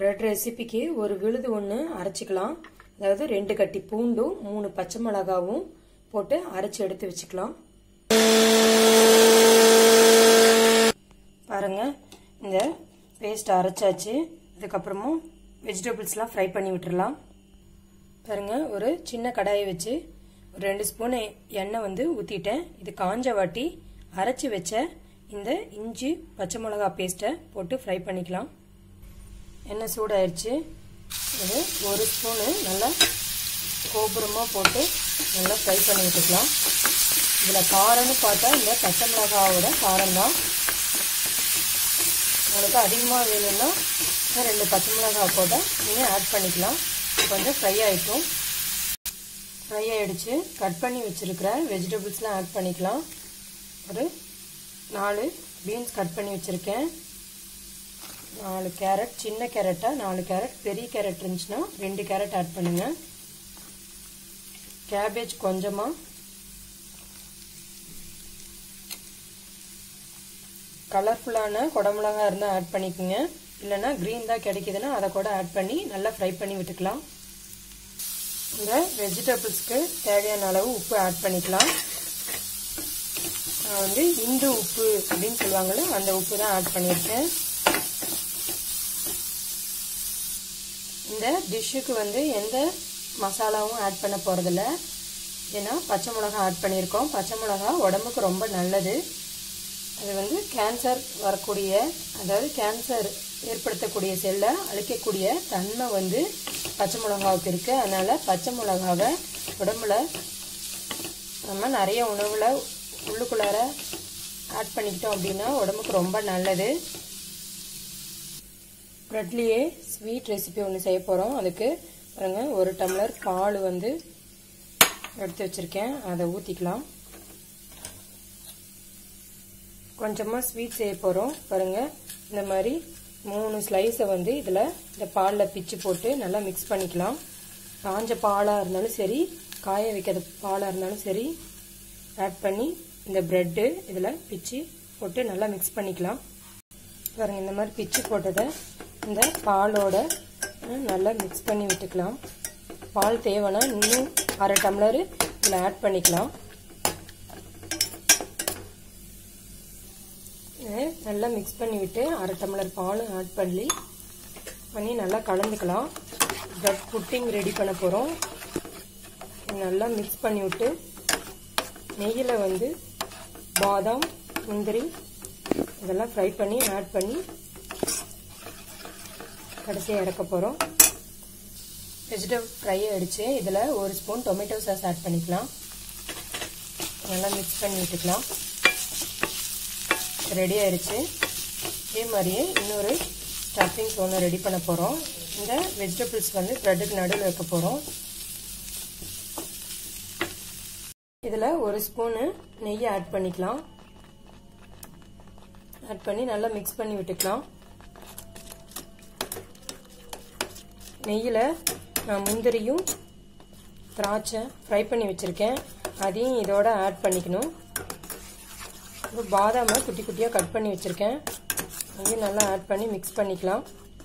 bread ரெசிபிக்கு ஒரு விழுது ஒன்று அரைச்சிக்கலாம் அதாவது ரெண்டு கட்டி பூண்டும் மூணு பச்சை மிளகாவும் போட்டு அரைச்சி எடுத்து வச்சுக்கலாம் பாருங்க இந்த பேஸ்ட் அரைச்சாச்சு இதுக்கப்புறமும் வெஜிடபிள்ஸ்லாம் ஃப்ரை பண்ணி விட்டுறலாம் பாருங்க ஒரு சின்ன கடாயை வச்சு ஒரு ரெண்டு ஸ்பூன் எண்ணெய் வந்து ஊற்றிட்டேன் இது காஞ்ச வாட்டி அரைச்சி வச்ச இந்த இஞ்சி பச்சை மிளகா பேஸ்ட்டை போட்டு ஃப்ரை பண்ணிக்கலாம் எண்ணெய் சூடாயிருச்சு இது ஒரு ஸ்பூனு நல்லா கோபுரமாக போட்டு நல்லா ஃப்ரை பண்ணி விட்டுக்கலாம் இதில் காரம்னு பார்த்தா இந்த பச்சை மிளகாவோட காரம் தான் உங்களுக்கு அதிகமாக வேணும்னா ரெண்டு பச்சை மிளகாய் போட நீங்கள் ஆட் பண்ணிக்கலாம் கொஞ்சம் ஃப்ரை ஆகிட்டும் ஃப்ரை ஆகிடுச்சு கட் பண்ணி வச்சுருக்கிற வெஜிடபிள்ஸ்லாம் ஆட் பண்ணிக்கலாம் ஒரு நாலு பீன்ஸ் கட் பண்ணி வச்சுருக்கேன் நாலு கேரட் சின்ன கேரட்டாக நாலு கேரட் பெரிய கேரட் இருந்துச்சுன்னா ரெண்டு கேரட் ஆட் பண்ணுங்கள் கேபேஜ் கொஞ்சமாக கலர்ஃபுல்லான குடமிளகா இருந்தால் ஆட் பண்ணிக்கோங்க இல்லைன்னா க்ரீன் தான் கிடைக்குதுன்னா அதை கூட ஆட் பண்ணி நல்லா ஃப்ரை பண்ணி விட்டுக்கலாம் இந்த வெஜிடபிள்ஸ்க்கு தேவையான அளவு உப்பு ஆட் பண்ணிக்கலாம் நான் வந்து இந்து உப்பு அப்படின்னு சொல்லுவாங்கள்ல அந்த உப்பு தான் ஆட் பண்ணியிருக்கேன் இந்த டிஷ்ஷுக்கு வந்து எந்த மசாலாவும் ஆட் பண்ண போகிறதில்ல ஏன்னா பச்சை மிளகா ஆட் பண்ணியிருக்கோம் பச்சை மிளகா உடம்புக்கு ரொம்ப நல்லது அது வந்து கேன்சர் வரக்கூடிய அதாவது கேன்சர் ஏற்படுத்தக்கூடிய செல்லை அழிக்கக்கூடிய தன்மை வந்து பச்சை மிளகாவுக்கு இருக்குது அதனால் பச்சை மிளகாவை உடம்புல நம்ம நிறைய உணவில் உள்ளுக்குள்ளார ஆட் பண்ணிக்கிட்டோம் அப்படின்னா உடம்புக்கு ரொம்ப நல்லது ப்ரெட்லேயே ஸ்வீட் ரெசிபி ஒன்று செய்ய போகிறோம் அதுக்கு பாருங்கள் ஒரு டம்ளர் பால் வந்து எடுத்து வச்சுருக்கேன் அதை ஊற்றிக்கலாம் கொஞ்சமாக ஸ்வீட் செய்ய போகிறோம் பாருங்கள் இந்த மாதிரி மூணு ஸ்லைஸை வந்து இதில் இந்த பாலில் பிச்சு போட்டு நல்லா மிக்ஸ் பண்ணிக்கலாம் காஞ்ச பாலாக இருந்தாலும் சரி காய வைக்காத பாலாக இருந்தாலும் சரி ஆட் பண்ணி இந்த ப்ரெட்டு இதில் பிச்சு போட்டு நல்லா மிக்ஸ் பண்ணிக்கலாம் பாருங்கள் இந்த மாதிரி பிச்சு போட்டதை இந்த பாலோட நல்லா மிக்ஸ் பண்ணி விட்டுக்கலாம் பால் தேவைன்னா இன்னும் அரை டம்ளர் இதில் ஆட் பண்ணிக்கலாம் நல்லா மிக்ஸ் பண்ணி விட்டு அரை டம்ளர் பால் ஆட் பண்ணி பண்ணி நல்லா கலந்துக்கலாம் ப்ரெட் புட்டிங் ரெடி பண்ண போகிறோம் நல்லா மிக்ஸ் பண்ணி விட்டு நெய்யில் வந்து பாதாம் முந்திரி இதெல்லாம் ஃப்ரை பண்ணி ஆட் பண்ணி கடைசியாக இறக்க போகிறோம் வெஜிடபிள் ஃப்ரை ஆகிடுச்சு இதில் ஒரு ஸ்பூன் டொமேட்டோ சாஸ் ஆட் பண்ணிக்கலாம் நல்லா மிக்ஸ் பண்ணி விட்டுக்கலாம் ரெடி ஆயிடுச்சு இதே மாதிரியே இன்னொரு ஸ்டஃபிங்ஸ் ஒன்று ரெடி பண்ண போகிறோம் இந்த வெஜிடபிள்ஸ் வந்து ப்ரெட்டுக்கு நடுவில் வைக்க போகிறோம் இதில் ஒரு ஸ்பூனு நெய்யை ஆட் பண்ணிக்கலாம் ஆட் பண்ணி நல்லா மிக்ஸ் பண்ணி விட்டுக்கலாம் நெய்யில் நான் முந்திரியும் திராட்சை ஃப்ரை பண்ணி வச்சுருக்கேன் அதையும் இதோட ஆட் பண்ணிக்கணும் இப்போ பாதாமை குட்டி குட்டியாக கட் பண்ணி வச்சுருக்கேன் அதையும் நல்லா ஆட் பண்ணி மிக்ஸ் பண்ணிக்கலாம்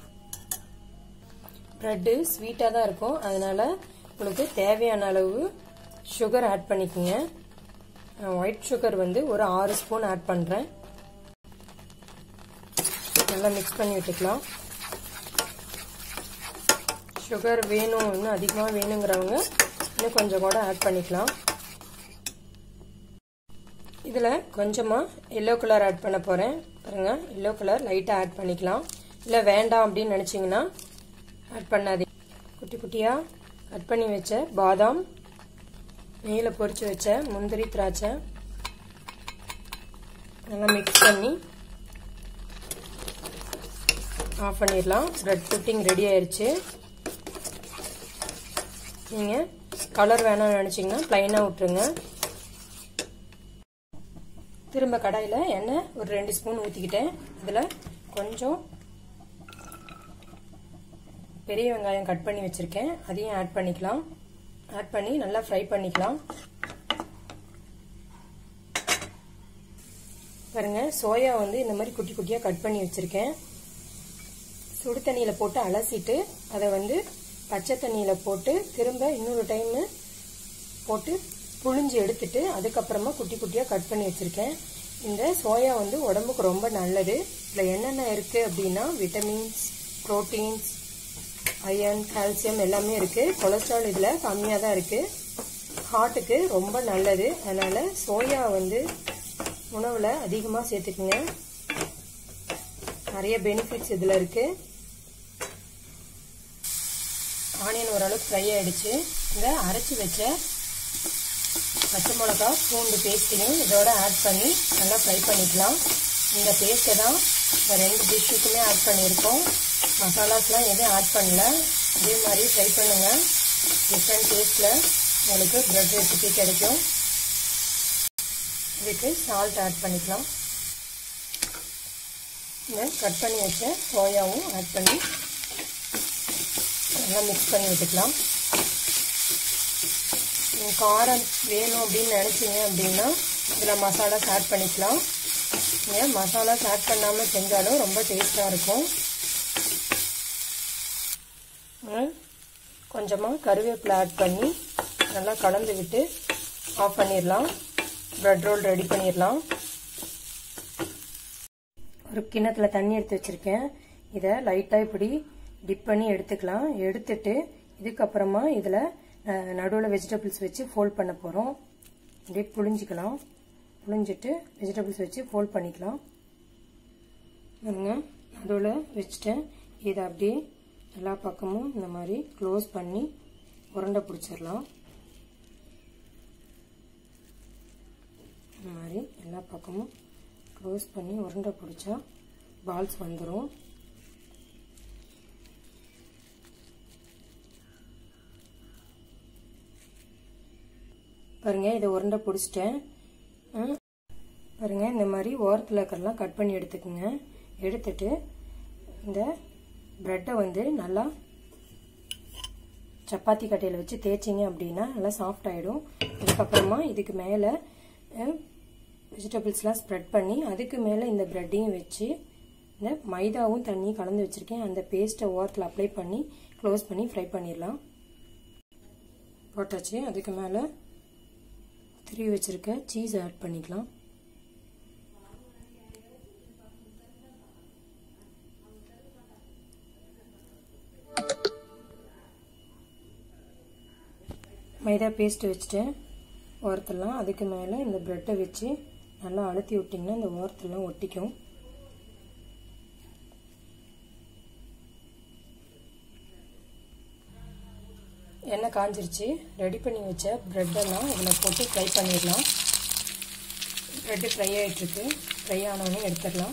ப்ரெட்டு ஸ்வீட்டாக தான் இருக்கும் அதனால் உங்களுக்கு தேவையான அளவு சுகர் ஆட் பண்ணிக்கோங்க ஒயிட் சுகர் வந்து ஒரு ஆறு ஸ்பூன் ஆட் பண்ணுறேன் நல்லா மிக்ஸ் பண்ணி விட்டுக்கலாம் சுகர் வேணும் இன்னும் அதிகமாக வேணுங்கிறவங்க இன்னும் கொஞ்சம் கூட ஆட் பண்ணிக்கலாம் இதில் கொஞ்சமாக எல்லோ கலர் ஆட் பண்ண போகிறேன் பாருங்க எல்லோ கலர் லைட்டாக ஆட் பண்ணிக்கலாம் இல்லை வேண்டாம் அப்படின்னு நினச்சிங்கன்னா ஆட் பண்ணாதீங்க குட்டி குட்டியாக கட் பண்ணி வச்ச பாதாம் நெய்யில் பொரிச்சு வச்ச முந்திரி திராட்சை நல்லா மிக்ஸ் பண்ணி ஆஃப் பண்ணிடலாம் ப்ரெட் புட்டிங் ரெடி ஆயிடுச்சு நீங்கள் கலர் வேணாம்னு நினச்சிங்கன்னா ப்ளைனாக விட்டுருங்க திரும்ப கடாயில் எண்ணெய் ஒரு ரெண்டு ஸ்பூன் ஊற்றிக்கிட்டேன் இதில் கொஞ்சம் பெரிய வெங்காயம் கட் பண்ணி வச்சுருக்கேன் அதையும் ஆட் பண்ணிக்கலாம் ஆட் பண்ணி நல்லா ஃப்ரை பண்ணிக்கலாம் பாருங்க சோயா வந்து இந்த மாதிரி குட்டி குட்டியாக கட் பண்ணி வச்சுருக்கேன் சுடு தண்ணியில் போட்டு அலசிட்டு அதை வந்து பச்சை தண்ணியில் போட்டு திரும்ப இன்னொரு டைமு போட்டு புழிஞ்சு எடுத்துட்டு அதுக்கப்புறமா குட்டி குட்டியாக கட் பண்ணி வச்சுருக்கேன் இந்த சோயா வந்து உடம்புக்கு ரொம்ப நல்லது இதில் என்னென்ன இருக்குது அப்படின்னா விட்டமின்ஸ் ப்ரோட்டீன்ஸ் அயன் கால்சியம் எல்லாமே இருக்குது கொலஸ்ட்ரால் இதில் கம்மியாக தான் இருக்குது ஹார்ட்டுக்கு ரொம்ப நல்லது அதனால் சோயா வந்து உணவில் அதிகமாக சேர்த்துக்குங்க நிறைய பெனிஃபிட்ஸ் இதில் இருக்குது ஆனியன் ஓரளவுக்கு ஃப்ரை ஆகிடுச்சு இந்த அரைச்சி வச்ச பச்சை மிளகா பூண்டு பேஸ்ட்டையும் இதோட ஆட் பண்ணி நல்லா ஃப்ரை பண்ணிக்கலாம் இந்த பேஸ்ட்டை தான் இந்த ரெண்டு டிஷ்ஷுக்குமே ஆட் பண்ணியிருக்கோம் மசாலாஸ்லாம் எதுவும் ஆட் பண்ணல இதே மாதிரி ஃப்ரை பண்ணுங்கள் டிஃப்ரெண்ட் டேஸ்ட்டில் உங்களுக்கு ப்ரெட் ரெசிபி கிடைக்கும் இதுக்கு சால்ட் ஆட் பண்ணிக்கலாம் இந்த கட் பண்ணி வச்ச சோயாவும் ஆட் பண்ணி நல்லா மிக்ஸ் பண்ணி விட்டுக்கலாம் காரம் வேணும் அப்படின்னு நினச்சிங்க அப்படின்னா இதில் மசாலாஸ் ஆட் பண்ணிக்கலாம் நீங்கள் மசாலாஸ் ஆட் பண்ணாமல் செஞ்சாலும் ரொம்ப டேஸ்ட்டாக இருக்கும் கொஞ்சமாக கருவேப்பிலை ஆட் பண்ணி நல்லா கலந்து விட்டு ஆஃப் பண்ணிடலாம் ப்ரெட் ரோல் ரெடி பண்ணிடலாம் ஒரு கிண்ணத்தில் தண்ணி எடுத்து வச்சுருக்கேன் இதை லைட்டாக இப்படி டிப் பண்ணி எடுத்துக்கலாம் எடுத்துட்டு இதுக்கப்புறமா இதில் நடுவில் வெஜிடபிள்ஸ் வச்சு ஃபோல்ட் பண்ண போகிறோம் அப்படியே புழிஞ்சிக்கலாம் புழிஞ்சிட்டு வெஜிடபிள்ஸ் வச்சு ஃபோல்ட் பண்ணிக்கலாம் பாருங்க நடுவில் வச்சுட்டேன் இதை அப்படியே எல்லா பக்கமும் இந்த மாதிரி க்ளோஸ் பண்ணி உருண்டை பிடிச்சிடலாம் இந்த மாதிரி எல்லா பக்கமும் க்ளோஸ் பண்ணி உருண்டை பிடிச்சா பால்ஸ் வந்துடும் பாருங்க இதை உருண்டை பிடிச்சிட்டேன் பாருங்க இந்த மாதிரி ஓரத்தில் இருக்கிறதெல்லாம் கட் பண்ணி எடுத்துக்கோங்க எடுத்துட்டு இந்த ப்ரெட்டை வந்து நல்லா சப்பாத்தி கட்டையில் வச்சு தேய்ச்சிங்க அப்படின்னா நல்லா சாஃப்ட் ஆகிடும் அதுக்கப்புறமா இதுக்கு மேலே வெஜிடபிள்ஸ்லாம் ஸ்ப்ரெட் பண்ணி அதுக்கு மேலே இந்த ப்ரெட்டையும் வச்சு இந்த மைதாவும் தண்ணி கலந்து வச்சுருக்கேன் அந்த பேஸ்ட்டை ஓரத்தில் அப்ளை பண்ணி க்ளோஸ் பண்ணி ஃப்ரை பண்ணிடலாம் போட்டாச்சு அதுக்கு மேலே திருவி வச்சுருக்க சீஸ் ஆட் பண்ணிக்கலாம் மைதா பேஸ்ட்டு வச்சுட்டேன் ஓரத்தெல்லாம் அதுக்கு மேலே இந்த ப்ரெட்டை வச்சு நல்லா அழுத்தி விட்டிங்கன்னா இந்த ஓரத்தெல்லாம் ஒட்டிக்கும் எண்ணெய் காஞ்சிருச்சு ரெடி பண்ணி வச்ச ப்ரெட்டெல்லாம் இதில் போட்டு ஃப்ரை பண்ணிடலாம் ப்ரெட்டு ஃப்ரை ஆகிட்டுருக்கு ஃப்ரை ஆனோடனே எடுத்துடலாம்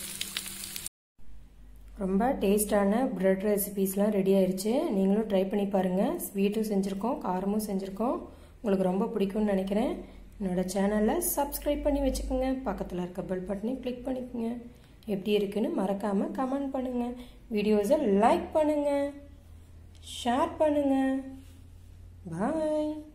ரொம்ப டேஸ்டான ப்ரெட் ரெசிபீஸ்லாம் ரெடி ஆயிடுச்சு நீங்களும் ட்ரை பண்ணி பாருங்கள் ஸ்வீட்டும் செஞ்சுருக்கோம் காரமும் செஞ்சுருக்கோம் உங்களுக்கு ரொம்ப பிடிக்கும்னு நினைக்கிறேன் என்னோடய சேனலில் சப்ஸ்கிரைப் பண்ணி வச்சுக்கோங்க பக்கத்தில் இருக்க பெல் பட்டனையும் கிளிக் பண்ணிக்கோங்க எப்படி இருக்குன்னு மறக்காமல் கமெண்ட் பண்ணுங்கள் வீடியோஸை லைக் பண்ணுங்கள் ஷேர் பண்ணுங்கள் பாய்